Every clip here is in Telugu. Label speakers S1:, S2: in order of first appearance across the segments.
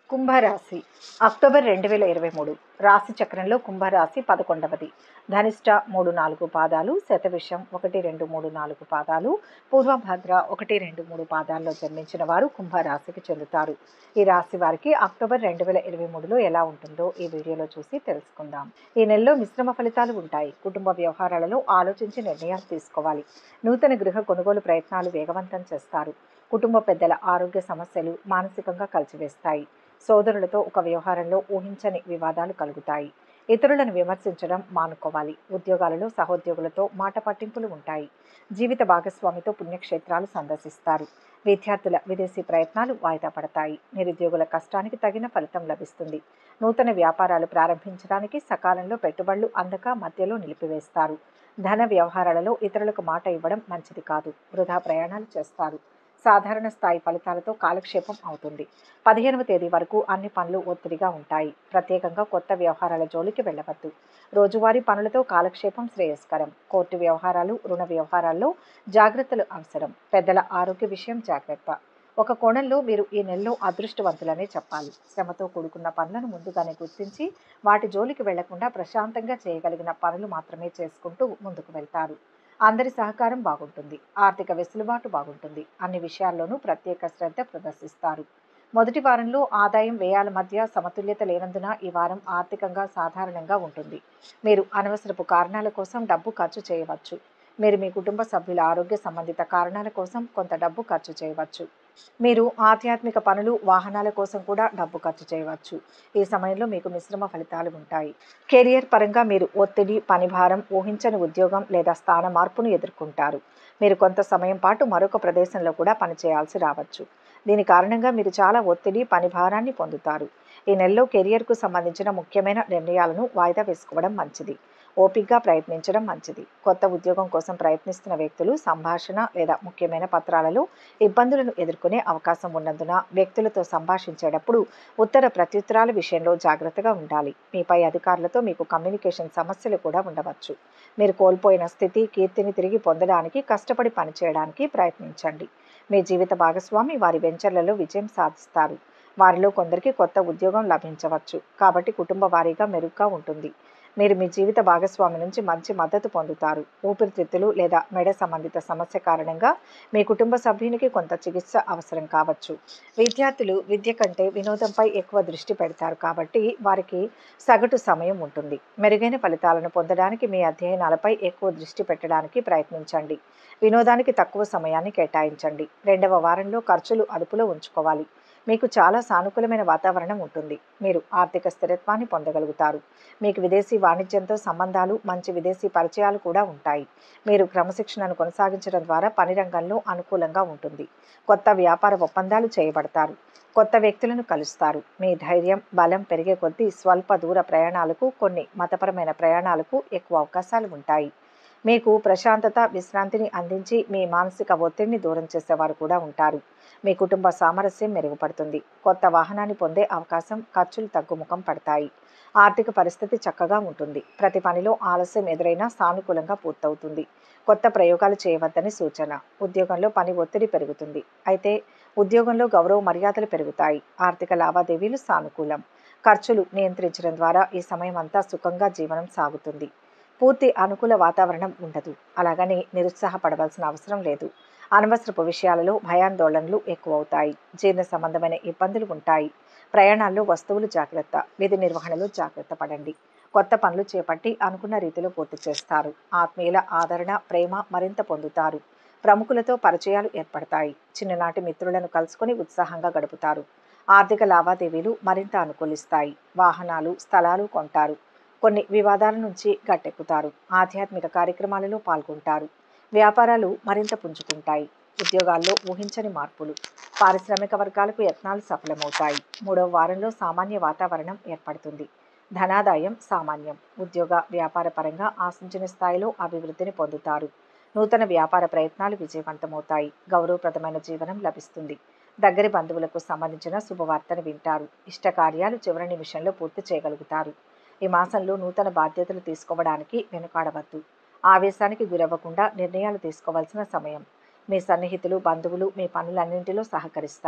S1: కుంభరాశి అక్టోబర్ రెండు వేల ఇరవై మూడు రాశి చక్రంలో కుంభరాశి పదకొండవది ధనిష్ట మూడు నాలుగు పాదాలు శతవిషం ఒకటి రెండు మూడు నాలుగు పాదాలు పూర్వభద్ర ఒకటి రెండు మూడు పాదాల్లో జన్మించిన వారు కుంభరాశికి చెందుతారు ఈ రాశి వారికి అక్టోబర్ రెండు వేల ఇరవై మూడులో ఎలా ఉంటుందో ఈ వీడియోలో చూసి తెలుసుకుందాం ఈ నెలలో మిశ్రమ ఫలితాలు ఉంటాయి కుటుంబ వ్యవహారాలలో ఆలోచించి నిర్ణయాలు తీసుకోవాలి నూతన గృహ కొనుగోలు ప్రయత్నాలు వేగవంతం చేస్తారు కుటుంబ పెద్దల ఆరోగ్య సమస్యలు మానసికంగా కలిసివేస్తాయి సోదరులతో ఒక వ్యవహారంలో ఊహించని వివాదాలు కలుగుతాయి ఇతరులను విమర్శించడం మానుకోవాలి ఉద్యోగాలలో సహోద్యోగులతో మాట పట్టింపులు ఉంటాయి జీవిత భాగస్వామితో పుణ్యక్షేత్రాలు సందర్శిస్తారు విద్యార్థుల విదేశీ ప్రయత్నాలు వాయిదా పడతాయి నిరుద్యోగుల కష్టానికి తగిన ఫలితం లభిస్తుంది నూతన వ్యాపారాలు ప్రారంభించడానికి సకాలంలో పెట్టుబడులు అందక మధ్యలో నిలిపివేస్తారు ధన వ్యవహారాలలో ఇతరులకు మాట ఇవ్వడం మంచిది కాదు వృధా ప్రయాణాలు చేస్తారు సాధారణ స్థాయి ఫలితాలతో కాలక్షేపం అవుతుంది పదిహేనవ తేదీ వరకు అన్ని పనులు ఒత్తిడిగా ఉంటాయి ప్రత్యేకంగా కొత్త వ్యవహారాల జోలికి వెళ్ళవద్దు రోజువారీ పనులతో కాలక్షేపం శ్రేయస్కరం కోర్టు వ్యవహారాలు రుణ వ్యవహారాల్లో జాగ్రత్తలు అవసరం పెద్దల ఆరోగ్య విషయం జాగ్రత్త ఒక కోణంలో మీరు ఈ నెలలో అదృష్టవంతులనే చెప్పాలి శ్రమతో కూడుకున్న పనులను ముందుగానే గుర్తించి వాటి జోలికి వెళ్లకుండా ప్రశాంతంగా చేయగలిగిన పనులు మాత్రమే చేసుకుంటూ ముందుకు వెళ్తారు అందరి సహకారం బాగుంటుంది ఆర్థిక వెసులుబాటు బాగుంటుంది అన్ని విషయాల్లోనూ ప్రత్యేక శ్రద్ధ ప్రదర్శిస్తారు మొదటి వారంలో ఆదాయం వ్యయాల మధ్య సమతుల్యత లేనందున ఈ వారం ఆర్థికంగా సాధారణంగా ఉంటుంది మీరు అనవసరపు కారణాల కోసం డబ్బు ఖర్చు చేయవచ్చు మీరు మీ కుటుంబ సభ్యుల ఆరోగ్య సంబంధిత కారణాల కోసం కొంత డబ్బు ఖర్చు చేయవచ్చు మీరు ఆధ్యాత్మిక పనులు వాహనాల కోసం కూడా డబ్బు ఖర్చు చేయవచ్చు ఈ సమయంలో మీకు మిశ్రమ ఫలితాలు ఉంటాయి కెరియర్ పరంగా మీరు ఒత్తిడి పనిభారం ఊహించని ఉద్యోగం లేదా స్థాన మార్పును ఎదుర్కొంటారు మీరు కొంత సమయం పాటు మరొక ప్రదేశంలో కూడా పనిచేయాల్సి రావచ్చు దీని కారణంగా మీరు చాలా ఒత్తిడి పనిభారాన్ని పొందుతారు ఈ నెలలో కెరియర్కు సంబంధించిన ముఖ్యమైన నిర్ణయాలను వాయిదా వేసుకోవడం మంచిది ఓపిక్గా ప్రయత్నించడం మంచిది కొత్త ఉద్యోగం కోసం ప్రయత్నిస్తున్న వ్యక్తులు సంభాషణ లేదా ముఖ్యమైన పత్రాలలో ఇబ్బందులను ఎదుర్కొనే అవకాశం ఉన్నందున వ్యక్తులతో సంభాషించేటప్పుడు ఉత్తర ప్రత్యుత్తరాల విషయంలో జాగ్రత్తగా ఉండాలి మీపై అధికారులతో మీకు కమ్యూనికేషన్ సమస్యలు కూడా ఉండవచ్చు మీరు కోల్పోయిన స్థితి కీర్తిని తిరిగి పొందడానికి కష్టపడి పనిచేయడానికి ప్రయత్నించండి మీ జీవిత భాగస్వామి వారి వెంచర్లలో విజయం సాధిస్తారు వారిలో కొందరికి కొత్త ఉద్యోగం లభించవచ్చు కాబట్టి కుటుంబ వారీగా మెరుగ్గా ఉంటుంది మీరు మీ జీవిత భాగస్వామి నుంచి మంచి మద్దతు పొందుతారు ఊపిరితిత్తులు లేదా మెడ సంబంధిత సమస్య కారణంగా మీ కుటుంబ సభ్యునికి కొంత చికిత్స అవసరం కావచ్చు విద్యార్థులు విద్య కంటే వినోదంపై ఎక్కువ దృష్టి పెడతారు కాబట్టి వారికి సగటు సమయం ఉంటుంది మెరుగైన ఫలితాలను పొందడానికి మీ అధ్యయనాలపై ఎక్కువ దృష్టి పెట్టడానికి ప్రయత్నించండి వినోదానికి తక్కువ సమయాన్ని కేటాయించండి రెండవ వారంలో ఖర్చులు అదుపులో ఉంచుకోవాలి మీకు చాలా సానుకూలమైన వాతావరణం ఉంటుంది మీరు ఆర్థిక స్థిరత్వాన్ని పొందగలుగుతారు మీకు విదేశీ వాణిజ్యంతో సంబంధాలు మంచి విదేశీ పరిచయాలు కూడా ఉంటాయి మీరు క్రమశిక్షణను కొనసాగించడం ద్వారా పని రంగంలో అనుకూలంగా ఉంటుంది కొత్త వ్యాపార ఒప్పందాలు చేయబడతారు కొత్త వ్యక్తులను కలుస్తారు మీ ధైర్యం బలం పెరిగే కొద్దీ స్వల్ప దూర ప్రయాణాలకు కొన్ని మతపరమైన ప్రయాణాలకు ఎక్కువ అవకాశాలు ఉంటాయి మీకు ప్రశాంతత విశ్రాంతిని అందించి మీ మానసిక ఒత్తిడిని దూరం చేసేవారు కూడా ఉంటారు మీ కుటుంబ సామరస్యం మెరుగుపడుతుంది కొత్త వాహనాన్ని పొందే అవకాశం ఖర్చులు తగ్గుముఖం పడతాయి ఆర్థిక పరిస్థితి చక్కగా ఉంటుంది ప్రతి పనిలో ఆలస్యం ఎదురైనా సానుకూలంగా పూర్తవుతుంది కొత్త ప్రయోగాలు చేయవద్దని సూచన ఉద్యోగంలో పని ఒత్తిడి పెరుగుతుంది అయితే ఉద్యోగంలో గౌరవ మర్యాదలు పెరుగుతాయి ఆర్థిక లావాదేవీలు సానుకూలం ఖర్చులు నియంత్రించడం ద్వారా ఈ సమయం అంతా సుఖంగా జీవనం సాగుతుంది పూర్తి అనుకూల వాతావరణం ఉండదు అలాగని నిరుత్సాహపడవలసిన అవసరం లేదు అనవసరపు విషయాలలో భయాందోళనలు ఎక్కువ అవుతాయి జీర్ణ సంబంధమైన ఇబ్బందులు ఉంటాయి ప్రయాణాల్లో వస్తువులు జాగ్రత్త విధి నిర్వహణలో జాగ్రత్త పడండి కొత్త పనులు చేపట్టి అనుకున్న రీతిలో పూర్తి చేస్తారు ఆత్మీయుల ఆదరణ ప్రేమ మరింత పొందుతారు ప్రముఖులతో పరిచయాలు ఏర్పడతాయి చిన్ననాటి మిత్రులను కలుసుకొని ఉత్సాహంగా గడుపుతారు ఆర్థిక లావాదేవీలు మరింత అనుకూలిస్తాయి వాహనాలు స్థలాలు కొంటారు కొన్ని వివాదాల నుంచి గట్టెక్కుతారు ఆధ్యాత్మిక కార్యక్రమాలలో పాల్గొంటారు వ్యాపారాలు మరింత పుంజుకుంటాయి ఉద్యోగాల్లో ఊహించని మార్పులు పారిశ్రామిక వర్గాలకు యత్నాలు సఫలమవుతాయి మూడవ వారంలో సామాన్య వాతావరణం ఏర్పడుతుంది ధనాదాయం సామాన్యం ఉద్యోగ వ్యాపార పరంగా ఆశించిన స్థాయిలో అభివృద్ధిని పొందుతారు నూతన వ్యాపార ప్రయత్నాలు విజయవంతమవుతాయి గౌరవప్రదమైన జీవనం లభిస్తుంది దగ్గరి బంధువులకు సంబంధించిన శుభవార్తను వింటారు ఇష్ట కార్యాలు చివరి నిమిషంలో పూర్తి చేయగలుగుతారు ఈ మాసంలో నూతన బాధ్యతలు తీసుకోవడానికి వెనుకాడవద్దు ఆవేశానికి గురవ్వకుండా నిర్ణయాలు తీసుకోవాల్సిన సమయం మీ సన్నిహితులు బంధువులు మీ పనులన్నింటిలో సహకరిస్తారు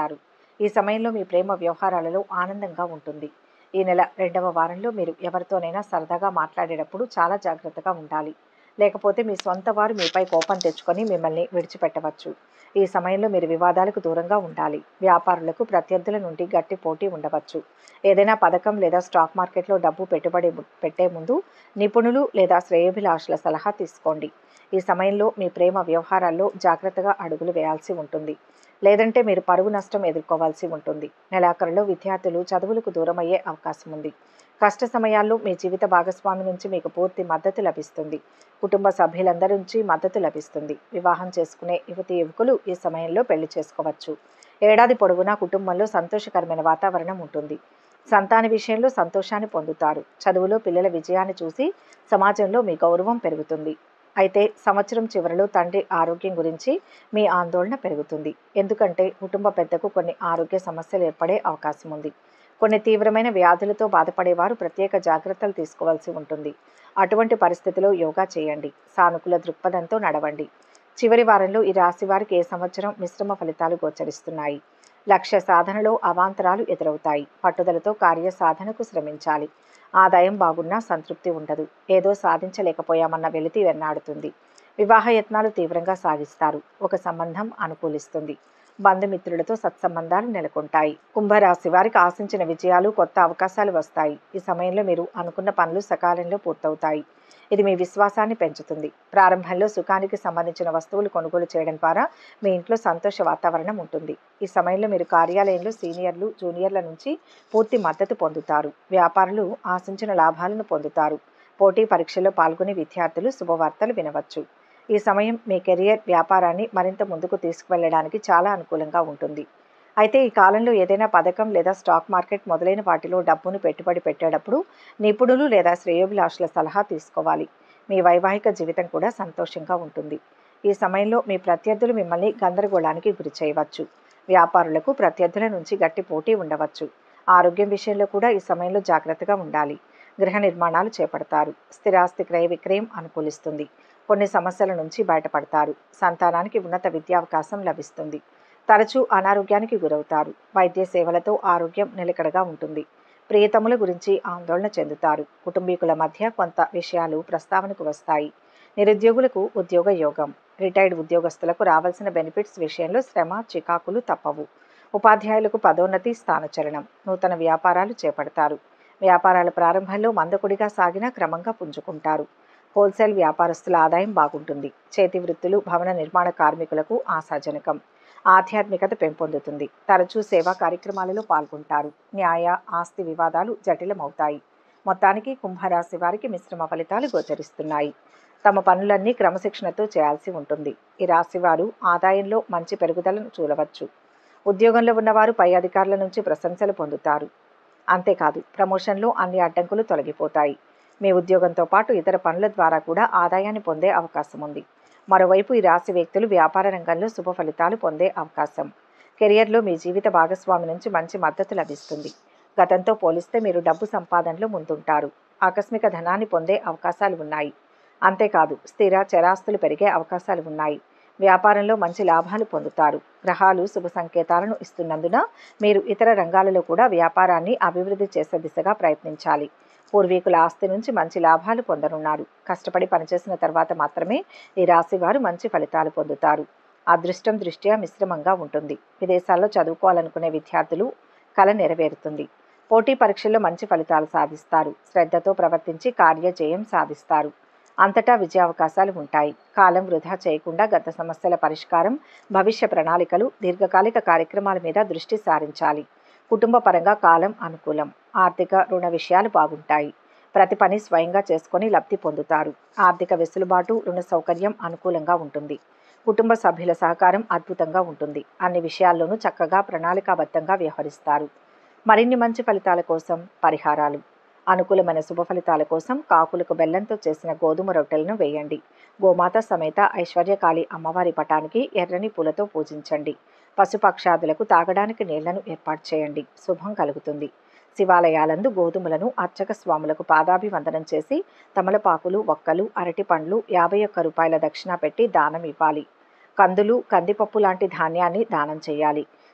S1: ఈ సమయంలో మీ ప్రేమ వ్యవహారాలలో ఆనందంగా ఉంటుంది ఈ నెల రెండవ వారంలో మీరు ఎవరితోనైనా సరదాగా మాట్లాడేటప్పుడు చాలా జాగ్రత్తగా ఉండాలి లేకపోతే మీ సొంత వారు మీపై కోపం తెచ్చుకొని మిమ్మల్ని విడిచిపెట్టవచ్చు ఈ సమయంలో మీరు వివాదాలకు దూరంగా ఉండాలి వ్యాపారులకు ప్రత్యర్థుల నుండి గట్టి పోటీ ఉండవచ్చు ఏదైనా పథకం లేదా స్టాక్ మార్కెట్లో డబ్బు పెట్టుబడి పెట్టే ముందు నిపుణులు లేదా శ్రేయోభిలాషుల సలహా తీసుకోండి ఈ సమయంలో మీ ప్రేమ వ్యవహారాల్లో జాగ్రత్తగా అడుగులు వేయాల్సి ఉంటుంది లేదంటే మీరు పరువు నష్టం ఎదుర్కోవాల్సి ఉంటుంది నెలాఖరులో విద్యార్థులు చదువులకు దూరమయ్యే అవకాశం ఉంది కష్ట సమయాల్లో మీ జీవిత భాగస్వామి నుంచి మీకు పూర్తి మద్దతు లభిస్తుంది కుటుంబ సభ్యులందరి నుంచి మద్దతు లభిస్తుంది వివాహం చేసుకునే యువతి యువకులు ఈ సమయంలో పెళ్లి చేసుకోవచ్చు ఏడాది పొడవునా కుటుంబంలో సంతోషకరమైన వాతావరణం ఉంటుంది సంతాన విషయంలో సంతోషాన్ని పొందుతారు చదువులో పిల్లల విజయాన్ని చూసి సమాజంలో మీ గౌరవం పెరుగుతుంది అయితే సంవత్సరం చివరిలో తండ్రి ఆరోగ్యం గురించి మీ ఆందోళన పెరుగుతుంది ఎందుకంటే కుటుంబ పెద్దకు కొన్ని ఆరోగ్య సమస్యలు ఏర్పడే అవకాశం ఉంది కొన్ని తీవ్రమైన వ్యాధులతో బాధపడేవారు ప్రత్యేక జాగ్రత్తలు తీసుకోవాల్సి ఉంటుంది అటువంటి పరిస్థితిలో యోగా చేయండి సానుకూల దృక్పథంతో నడవండి చివరి వారంలో ఈ రాశి వారికి ఏ సంవత్సరం మిశ్రమ ఫలితాలు గోచరిస్తున్నాయి లక్ష్య సాధనలో అవాంతరాలు ఎదురవుతాయి పట్టుదలతో కార్య సాధనకు శ్రమించాలి ఆదాయం బాగున్నా సంతృప్తి ఉండదు ఏదో సాధించలేకపోయామన్న వెలితి వెన్నాడుతుంది వివాహ యత్నాలు తీవ్రంగా సాగిస్తారు ఒక సంబంధం అనుకూలిస్తుంది బంధుమిత్రులతో సత్సంబంధాలు నెలకొంటాయి కుంభరాశి వారికి ఆశించిన విజయాలు కొత్త అవకాశాలు వస్తాయి ఈ సమయంలో మీరు అనుకున్న పనులు సకాలంలో పూర్తవుతాయి ఇది మీ విశ్వాసాన్ని పెంచుతుంది ప్రారంభంలో సుఖానికి సంబంధించిన వస్తువులు కొనుగోలు చేయడం ద్వారా మీ ఇంట్లో సంతోష వాతావరణం ఉంటుంది ఈ సమయంలో మీరు కార్యాలయంలో సీనియర్లు జూనియర్ల నుంచి పూర్తి మద్దతు పొందుతారు వ్యాపారులు ఆశించిన లాభాలను పొందుతారు పోటీ పరీక్షల్లో పాల్గొనే విద్యార్థులు శుభవార్తలు వినవచ్చు ఈ సమయం మీ కెరియర్ వ్యాపారాన్ని మరింత ముందుకు తీసుకువెళ్ళడానికి చాలా అనుకూలంగా ఉంటుంది అయితే ఈ కాలంలో ఏదైనా పథకం లేదా స్టాక్ మార్కెట్ మొదలైన వాటిలో డబ్బును పెట్టుబడి పెట్టేటప్పుడు నిపుణులు లేదా శ్రేయోభిలాషుల సలహా తీసుకోవాలి మీ వైవాహిక జీవితం కూడా సంతోషంగా ఉంటుంది ఈ సమయంలో మీ ప్రత్యర్థులు మిమ్మల్ని గందరగోళానికి గురి చేయవచ్చు వ్యాపారులకు ప్రత్యర్థుల నుంచి గట్టి పోటీ ఉండవచ్చు ఆరోగ్యం విషయంలో కూడా ఈ సమయంలో జాగ్రత్తగా ఉండాలి గృహ నిర్మాణాలు చేపడతారు స్థిరాస్తి క్రయ విక్రయం అనుకూలిస్తుంది కొన్ని సమస్యల నుంచి బయటపడతారు సంతానానికి ఉన్నత విద్యావకాశం లభిస్తుంది తరచూ అనారోగ్యానికి గురవుతారు వైద్య సేవలతో ఆరోగ్యం నిలకడగా ఉంటుంది ప్రియతముల గురించి ఆందోళన చెందుతారు కుటుంబీకుల మధ్య కొంత విషయాలు ప్రస్తావనకు వస్తాయి నిరుద్యోగులకు ఉద్యోగ యోగం రిటైర్డ్ ఉద్యోగస్తులకు రావాల్సిన బెనిఫిట్స్ విషయంలో శ్రమ చికాకులు తప్పవు ఉపాధ్యాయులకు పదోన్నతి స్థానచలనం నూతన వ్యాపారాలు చేపడతారు వ్యాపారాల ప్రారంభంలో మందకుడిగా సాగినా క్రమంగా పుంజుకుంటారు హోల్సేల్ వ్యాపారస్తుల ఆదాయం బాగుంటుంది చేతి వృత్తులు భవన నిర్మాణ కార్మికులకు ఆశాజనకం ఆధ్యాత్మికత పెంపొందుతుంది తరచూ సేవా కార్యక్రమాలలో పాల్గొంటారు న్యాయ ఆస్తి వివాదాలు జటిలమవుతాయి మొత్తానికి కుంభరాశి వారికి మిశ్రమ ఫలితాలు గోచరిస్తున్నాయి తమ పనులన్నీ క్రమశిక్షణతో చేయాల్సి ఉంటుంది ఈ రాశివారు ఆదాయంలో మంచి పెరుగుదలను చూడవచ్చు ఉద్యోగంలో ఉన్నవారు పై అధికారుల నుంచి ప్రశంసలు పొందుతారు అంతేకాదు ప్రమోషన్లో అన్ని అడ్డంకులు తొలగిపోతాయి మీ ఉద్యోగంతో పాటు ఇతర పనుల ద్వారా కూడా ఆదాయాన్ని పొందే అవకాశం ఉంది మరోవైపు ఈ రాశి వ్యక్తులు వ్యాపార రంగంలో శుభ ఫలితాలు పొందే అవకాశం కెరియర్లో మీ జీవిత భాగస్వామి నుంచి మంచి మద్దతు లభిస్తుంది గతంతో పోలిస్తే మీరు డబ్బు సంపాదనలో ముందుంటారు ఆకస్మిక ధనాన్ని పొందే అవకాశాలు ఉన్నాయి అంతేకాదు స్థిర చరాస్తులు పెరిగే అవకాశాలు ఉన్నాయి వ్యాపారంలో మంచి లాభాలు పొందుతారు గ్రహాలు శుభ సంకేతాలను ఇస్తున్నందున మీరు ఇతర రంగాలలో కూడా వ్యాపారాన్ని అభివృద్ధి చేసే దిశగా ప్రయత్నించాలి పూర్వీకుల ఆస్తి నుంచి మంచి లాభాలు పొందనున్నారు కష్టపడి పనిచేసిన తర్వాత మాత్రమే ఈ రాశి వారు మంచి ఫలితాలు పొందుతారు అదృష్టం దృష్ట్యా మిశ్రమంగా ఉంటుంది విదేశాల్లో చదువుకోవాలనుకునే విద్యార్థులు కల నెరవేరుతుంది పోటీ పరీక్షల్లో మంచి ఫలితాలు సాధిస్తారు శ్రద్ధతో ప్రవర్తించి కార్యజయం సాధిస్తారు అంతటా విజయావకాశాలు ఉంటాయి కాలం వృధా చేయకుండా గత సమస్యల పరిష్కారం భవిష్య ప్రణాళికలు దీర్ఘకాలిక కార్యక్రమాల మీద దృష్టి సారించాలి కుటుంబ పరంగా కాలం అనుకూలం ఆర్థిక రుణ విషయాలు బాగుంటాయి ప్రతి పని స్వయంగా చేసుకొని లబ్ధి పొందుతారు ఆర్థిక వెసులుబాటు రుణ సౌకర్యం అనుకూలంగా ఉంటుంది కుటుంబ సభ్యుల సహకారం అద్భుతంగా ఉంటుంది అన్ని విషయాల్లోనూ చక్కగా ప్రణాళికాబద్ధంగా వ్యవహరిస్తారు మరిన్ని మంచి ఫలితాల కోసం పరిహారాలు అనుకూలమైన శుభ ఫలితాల కోసం కాకులకు బెల్లంతో చేసిన గోధుమ రొట్టెలను వేయండి గోమాత సమేత ఐశ్వర్యకాళి అమ్మవారి పటానికి ఎర్రని పూలతో పూజించండి పశుపక్షాదులకు తాగడానికి నీళ్లను ఏర్పాటు చేయండి శుభం కలుగుతుంది శివాలయాలందు గోధుమలను అర్చక స్వాములకు పాదాభివందనం చేసి తమలపాకులు ఒక్కలు అరటి పండ్లు యాభై ఒక్క రూపాయల దక్షిణ పెట్టి దానం ఇవ్వాలి కందులు కందిపప్పు లాంటి ధాన్యాన్ని దానం చేయాలి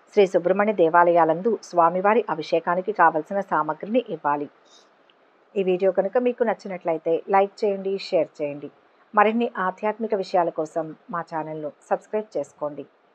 S1: శ్రీ సుబ్రహ్మణ్య దేవాలయాలందు స్వామివారి అభిషేకానికి కావలసిన సామగ్రిని ఇవ్వాలి ఈ వీడియో కనుక మీకు నచ్చినట్లయితే లైక్ చేయండి షేర్ చేయండి మరిన్ని ఆధ్యాత్మిక విషయాల కోసం మా ఛానల్ను సబ్స్క్రైబ్ చేసుకోండి